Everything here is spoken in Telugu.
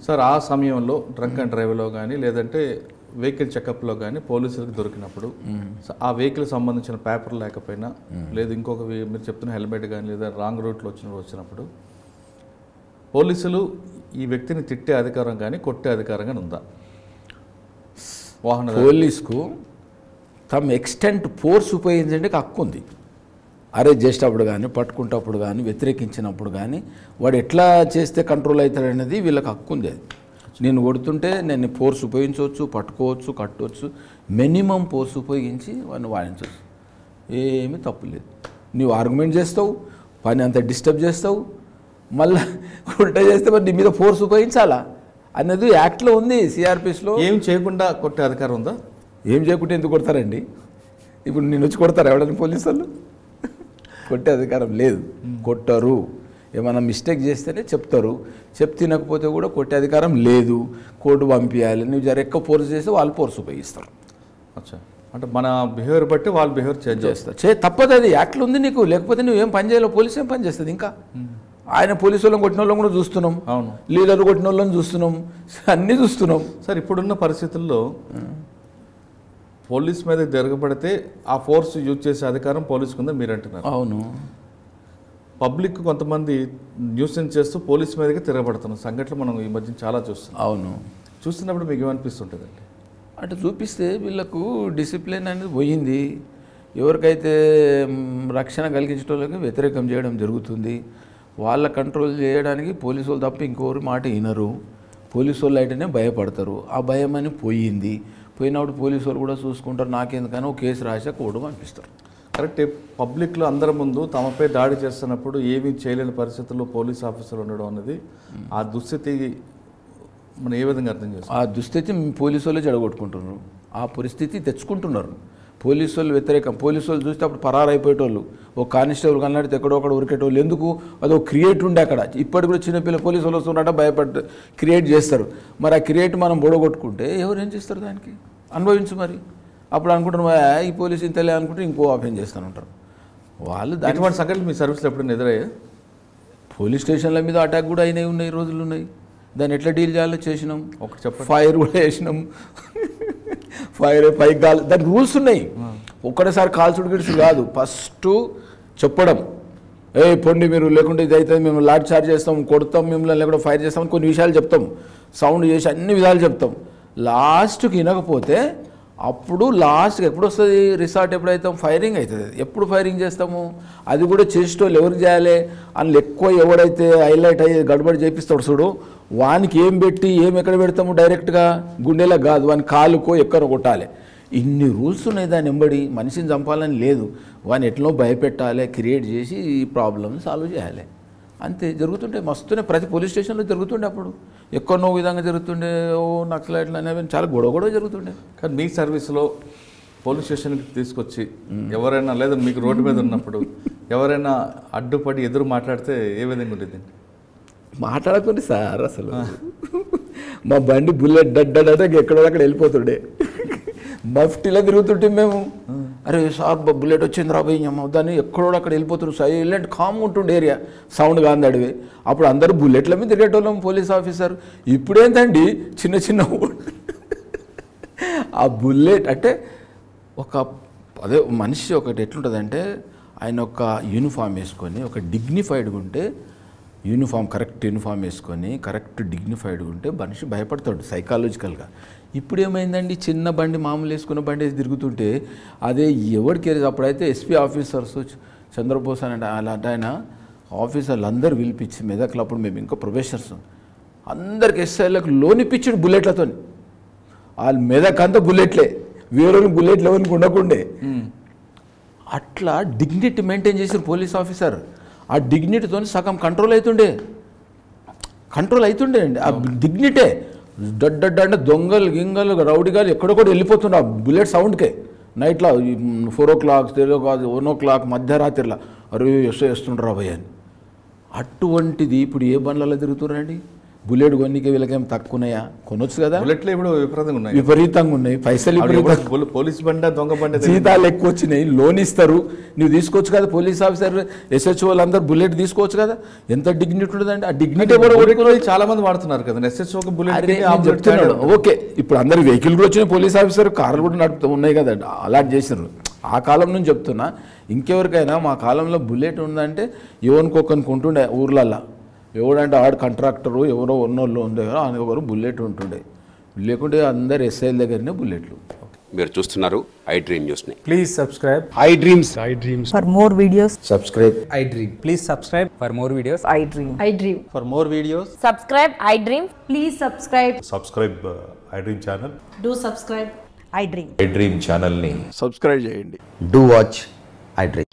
సార్ ఆ సమయంలో డ్రంక్ అండ్ డ్రైవ్లో కానీ లేదంటే వెహికల్ చెకప్లో కానీ పోలీసులకు దొరికినప్పుడు స- ఆ వెహికల్ సంబంధించిన పేపర్ లేకపోయినా లేదు ఇంకొక వే- మీరు చెప్తున్న హెల్మెట్ కానీ లేదా రాంగ్ రూట్లో వచ్చిన వచ్చినప్పుడు పోలీసులు ఈ వ్యక్తిని తిట్టే అధికారం కానీ కొట్టే అధికారం కానీ ఉందా వాహన పోలీస్కు తమ ఎక్స్టెంట్ ఫోర్స్ ఉపయోగించడానికి హక్కు ఉంది అరెస్ట్ చేసేటప్పుడు కానీ పట్టుకుంటప్పుడు కానీ వ్యతిరేకించినప్పుడు కానీ వాడు ఎట్లా చేస్తే కంట్రోల్ అవుతాడనేది వీళ్ళకి హక్కు ఉంది అది నేను కొడుతుంటే నేను ఫోర్స్ ఉపయోగించవచ్చు పట్టుకోవచ్చు కట్టవచ్చు మినిమం ఫోర్స్ ఉపయోగించి వాడిని వాడించవచ్చు ఏమీ తప్పు లేదు నీవు ఆర్గ్యుమెంట్ చేస్తావు పని అంతా డిస్టర్బ్ చేస్తావు మళ్ళీ ఉల్టా చేస్తే మరి నీ మీద ఫోర్స్ ఉపయోగించాలా అనేది యాక్ట్లో ఉంది సిఆర్పిస్లో ఏం చేయకుండా కొట్టే అధికారం ఉందా ఏం చేయకుంటే ఎందుకు కొడతారండి ఇప్పుడు నేను వచ్చి కొడతారు ఎవడని పోలీసు వాళ్ళు కొట్టే అధికారం లేదు కొట్టరు ఏమైనా మిస్టేక్ చేస్తేనే చెప్తారు చెప్ తినకపోతే కూడా కొట్టే అధికారం లేదు కోర్టు పంపించాలి నువ్వు జర ఎక్కువ ఫోర్స్ చేస్తే వాళ్ళు ఫోర్స్ ఉపయోగిస్తారు అచ్చా అంటే మన బిహేవియర్ బట్టి వాళ్ళ బిహేవియర్ చేంజ్ చేస్తారు చేస్తారు చే తప్పదు అది యాక్ట్లో ఉంది నీకు లేకపోతే నువ్వు ఏం పని చేయలేవు పోలీసు ఏం పని చేస్తుంది ఇంకా ఆయన పోలీసు వాళ్ళని కొట్టిన వాళ్ళని కూడా చూస్తున్నాం అవును లీడర్ కొట్టిన వాళ్ళని చూస్తున్నాం అన్నీ చూస్తున్నాం సార్ ఇప్పుడున్న పరిస్థితుల్లో పోలీస్ మీద తిరగబడితే ఆ ఫోర్స్ యూజ్ చేసే అధికారం పోలీసుకు ఉందని మీరు అంటున్నారు అవును పబ్లిక్ కొంతమంది న్యూసెన్స్ చేస్తూ పోలీస్ మీదకి తిరగబడుతున్నారు సంఘటనలు మనం ఈ మధ్య చాలా చూస్తున్నాం అవును చూస్తున్నప్పుడు మీకు ఏమనిపిస్తుంటుందండి అటు చూపిస్తే వీళ్ళకు డిసిప్లిన్ అనేది పోయింది ఎవరికైతే మ్, రక్షణ కలిగించడానికి వ్యతిరేకం చేయడం జరుగుతుంది వాళ్ళ కంట్రోల్ చేయడానికి పోలీసు వాళ్ళు తప్ప ఇంకోరు మాట వినరు పోలీసు వాళ్ళు అయితేనే భయపడతారు ఆ భయం అని పోయింది పోయినప్పుడు పోలీసు వాళ్ళు కూడా చూసుకుంటారు నాకెందుకని ఒక కేసు రాసా కోడు పంపిస్తారు కరెక్ట్ పబ్లిక్లో అందరి ముందు తమపై దాడి చేస్తున్నప్పుడు ఏమీ చేయలేని పరిస్థితుల్లో పోలీస్ ఆఫీసర్లు ఉండడం అనేది ఆ దుస్థితి మనం ఏ విధంగా అర్థం చేస్తాం ఆ దుస్థితి పోలీసు వాళ్ళు జడగొట్టుకుంటున్నారు ఆ పరిస్థితి తెచ్చుకుంటున్నారు పోలీసు వాళ్ళు వ్యతిరేకం పోలీసు వాళ్ళు చూస్తే అప్పుడు పరారైపోయేటోళ్ళు ఒక కానిస్టేబుల్ కన్నాడితే ఎక్కడో అక్కడ ఉరికేటోళ్ళు ఎందుకు అదో క్రియేట్ ఉండే అక్కడ ఇప్పటికి కూడా చిన్నపిల్ల పోలీసు వాళ్ళు వస్తున్నారంటే భయపడ్డ క్రియేట్ చేస్తారు మరి ఆ క్రియేట్ మనం బొడగొట్టుకుంటే ఎవరు ఏం చేస్తారు దానికి అనుభవించు మరి అప్పుడు అనుకుంటున్నాం "ఆ, ఈ పోలీసు ఇంతలే అనుకుంటే ఇంకో ఆఫెన్ చేస్తూనే ఉంటారు వాళ్ళు దాని ఇటువంటి సంఘటనలు మీ సర్వీస్లో ఎప్పుడైనా ఎదురయ్యా పోలీస్ స్టేషన్ల మీద అటాక్ కూడా అయినాయి ఉన్నాయి రోజులు ఉన్నాయి దాన్ని ఎట్లా డీల్ చేయాలో చేసినాం ఒకటి చెప్పండి ఫైర్ కూడా వేసినాం ఫైర్ పైకి కాల్ దానికి రూల్స్ ఉన్నాయి ఒక్కడేసారి కాల్చుడు గిడుచు కాదు ఫస్ట్ చెప్పడం ఏ పొండి మీరు లేకుంటే ఇది అవుతుంది మేము లాట్ చార్జ్ చేస్తాం కొడతాం మిమ్మల్ని లేకుండా ఫైర్ చేస్తాం అని కొన్ని విషయాలు చెప్తాం సౌండ్ చేసి అన్ని విధాలు చెప్తాం లాస్ట్కి వినకపోతే అప్పుడు లాస్ట్కి ఎప్పుడు వస్తుంది రిసార్ట్ ఎప్పుడైతాం ఫైరింగ్ అవుతుంది ఎప్పుడు ఫైరింగ్ చేస్తాము అది కూడా చేసేటోళ్ళు ఎవరికి చేయాలి అందులో ఎక్కువ ఎవడైతే హైలైట్ అయ్యి గడబడి చేపిస్తాడు చూడు వానికి ఏం పెట్టి ఏం ఎక్కడ పెడతాము డైరెక్ట్గా గుండెలా కాదు వాని కాలుకో ఎక్కడ కొట్టాలి ఇన్ని రూల్స్ ఉన్నాయి దాని వెంబడి మనిషిని చంపాలని లేదు వాని ఎట్లనో భయపెట్టాలి క్రియేట్ చేసి ఈ ప్రాబ్లమ్ సాల్వ్ చేయాలి అంతే జరుగుతుంటే మస్తునే ప్రతి పోలీస్ స్టేషన్లో జరుగుతుండే అప్పుడు ఎక్కడనో విధంగా జరుగుతుండే ఓ నక్సలైట్లు అనేవి చాలా గొడవ గొడవ జరుగుతుండే కానీ మీ సర్వీస్లో పోలీస్ స్టేషన్కి తీసుకొచ్చి ఎవరైనా లేదా మీకు రోడ్డు మీద ఉన్నప్పుడు ఎవరైనా అడ్డుపడి ఎదురు మాట్లాడితే ఏ విధంగా ఉంటుంది మాట్లాడకండి సార్ అసలు మా బండి బుల్లెట్ డడ్డడ ఎక్కడో అక్కడ వెళ్ళిపోతుండే మఫ్టీలో తిరుగుతుంటే మేము అరే సార్ బ- బుల్లెట్ వచ్చింది రా పోయి అమ్మ దాన్ని ఎక్కడో అక్కడ వెళ్ళిపోతున్నారు సైలెంట్ కామ్ ఉంటుండే ఏరియా సౌండ్ కాంది అడివి అప్పుడు అందరూ బుల్లెట్ల మీద తిరిగేటోళ్ళం పోలీస్ ఆఫీసర్ ఇప్పుడేంటండి చిన్న చిన్న ఊ- ఆ బుల్లెట్ అంటే ఒక అదే మనిషి ఒకటి ఎట్లుంటుందంటే ఆయన ఒక యూనిఫామ్ వేసుకొని ఒక డిగ్నిఫైడ్గా ఉంటే యూనిఫామ్ కరెక్ట్ యూనిఫామ్ వేసుకొని కరెక్ట్ డిగ్నిఫైడ్గా ఉంటే మనిషి భయపడతాడు సైకాలజికల్గా ఇప్పుడు ఏమైందండి చిన్న బండి మామూలు వేసుకున్న బండి వేసి తిరుగుతుంటే అదే ఎవరికి అప్పుడైతే ఎస్పీ ఆఫీసర్స్ చంద్రబోస్ అని అలాంటి ఆయన ఆఫీసర్లు అందరూ పిలిపించి మెదక్లో అప్పుడు మేము ఇంకా ప్రొఫెసర్స్ అందరికి ఎస్ఐలకు లోనిపించాడు బుల్లెట్లతో వాళ్ళ మెదకంతా బుల్లెట్లే వేరే బుల్లెట్లు ఎవరికి ఉండకుండే అట్లా డిగ్నిటీ మెయింటైన్ చేసిన పోలీస్ ఆఫీసర్ ఆ డిగ్నిటీతో సగం కంట్రోల్ అవుతుండే కంట్రోల్ అవుతుండే అండి ఆ డిగ్నిటే డడ్డ అంటే దొంగలు గింగలు రౌడీగాలు ఎక్కడొక్కడ వెళ్ళిపోతుండే ఆ బుల్లెట్ సౌండ్కే నైట్లో four o'clock three o'clock one o'clock మధ్యరాత్రిలో అరే ఎస్ఐ వేస్తుండ్రా భయ్య అని అటువంటిది ఇప్పుడు ఏ బండ్లలో తిరుగుతున్నారండి బుల్లెట్ కొన్నికి వీళ్ళకేం తక్కువ ఉన్నాయా కొనొచ్చు కదా బుల్లెట్లు ఇప్పుడు విపరీతంగా ఉన్నాయి విపరీతంగా ఉన్నాయి పైసలు ఆవిడ విపరీతంగా ఎవరు పోలీ- పోలీస్ బండ దొంగ బండ తెలియదు. జీతాలు ఎక్కువ వచ్చినాయి లోన్ ఇస్తారు నువ్వు తీసుకోవచ్చు కదా పోలీస్ ఆఫీసర్ ఎస్హెచ్ వాళ్ళందరూ బుల్లెట్ తీసుకోవచ్చు కదా ఎంత డిగ్నిటీ ఉంటుందండి ఆ డిగ్నిటీ కూడా బుల్లెట్ కూడా చాలా మంది వాడుతున్నారు కదా ఎస్ఎస్ ఒక బుల్లెట్ అరే కి ఆ నేను బుల్లెట్ చెప్తున్నాడు తేడా. ఓకే ఇప్పుడు అందరు వెహికల్ కూడా వచ్చినాయి పోలీస్ ఆఫీసర్ కార్లు కూడా నడుపుతూ ఉన్నాయి కదా అలాట్ చేసినారు ఆ కాలం నుంచి చెప్తున్నా ఇంకెవరికైనా మా కాలంలో బుల్లెట్ ఉందంటే ఎవరికొకరికి ఉంటుండే ఊర్లల్లో ఎవడంటే ఆడు కాంట్రాక్టరు ఎవరో ఉన్నోళ్ళు ఉండే ఆయన ఒకరు బుల్లెట్ ఉంటుండే లేకుంటే అందరు ఎస్ఐల దగ్గరనే బుల్లెట్లు మీరు చూస్తున్నారు ఐ డ్రీమ్ న్యూస్ని Please subscribe. I dreams For more videos, subscribe I dream. Please subscribe for more videos. I dream. I dream. For more videos, Subscribe, I dream. Please subscribe. Subscribe I dream channel Do subscribe. I dream. Dream ఛానల్ని సబ్స్క్రైబ్ చేయండి డూ వాచ్ ఐ డ్రీమ్